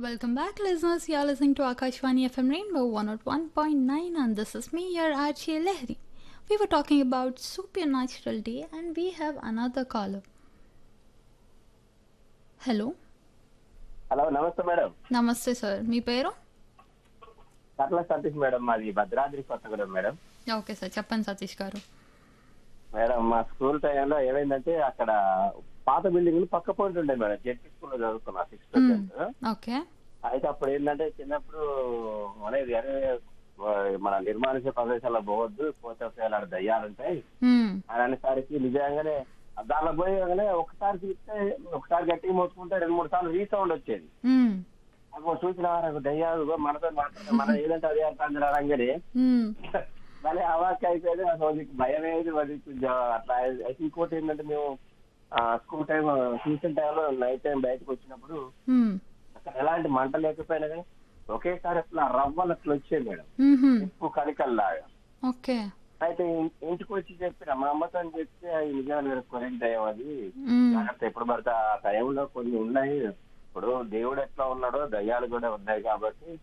Welcome back, listeners. You are listening to Akashvani FM Rainbow 101.9, and this is me, your Archie Lehri. We were talking about supernatural day, and we have another caller. Hello hello నమస్తే madam నమస్తే sir మీ పేరు Katla Satish madam మాది Bhadradri Kothagudem madam okay sir చెప్పండి సతీష్ గారు madam మా school టైంలో ఏమైందంటే అక్కడ పాత బిల్డింగ్లు పక్క పోటీ ఉండే మేడం జెడ్పీ స్కూల్లో చదువుకున్నా సిక్స్త్ టెన్త్ ఓకే అయితే అప్పుడు ఏంటంటే చిన్నప్పుడు అనేది అరే మన నిర్మానుష ప్రదేశాల్లో పోవద్దు పోతే ఒకవేళ దయ్యాలు ఉంటాయి మ్మ్. అని అనేసరికి నిజంగానే దానిలో పోయగానే ఒకసారి చూస్తే ఒకసారి గట్టిగా మోసుకుంటే రెండు మూడు సార్లు రీసౌండ్ వచ్చేది మ్మ్. అప్పుడు చూసిన వారు దయ్యాలు మనతో మాట్లాడే మన ఏదంటే అదే అంటారు రంగని మ్మ్. మళ్ళీ అవాక్ అయిపోయింది అసలు నీకు భయం ఏది మరి కొంచెం అట్లా అయితే ఇంకోటి ఏంటంటే మేము స్కూల్ టైం ట్యూషన్ టైంలో నైట్ టైం బయటకు వచ్చినప్పుడు మ్మ్. అక్కడ ఎలాంటి మంట లేకపోయినా కానీ ఒకేసారి అట్లా రవ్వలు అట్లా వచ్చేది మేడం మ్మ్హ్మ్. ఉప్పు కణికల్లాగా ఓకే అయితే ఇం- ఇంటికి వచ్చి చెప్పిన మా అమ్మతో అని చెప్తే అది నిజంగా కొరిన టైం అది మ్మ్. జాగ్రత్త ఎప్పుడు పడితే ఆ టైంలో కొన్ని ఉన్నాయి ఇప్పుడు దేవుడు ఎట్లా ఉన్నాడో దయ్యాలు కూడా ఉన్నాయి కాబట్టి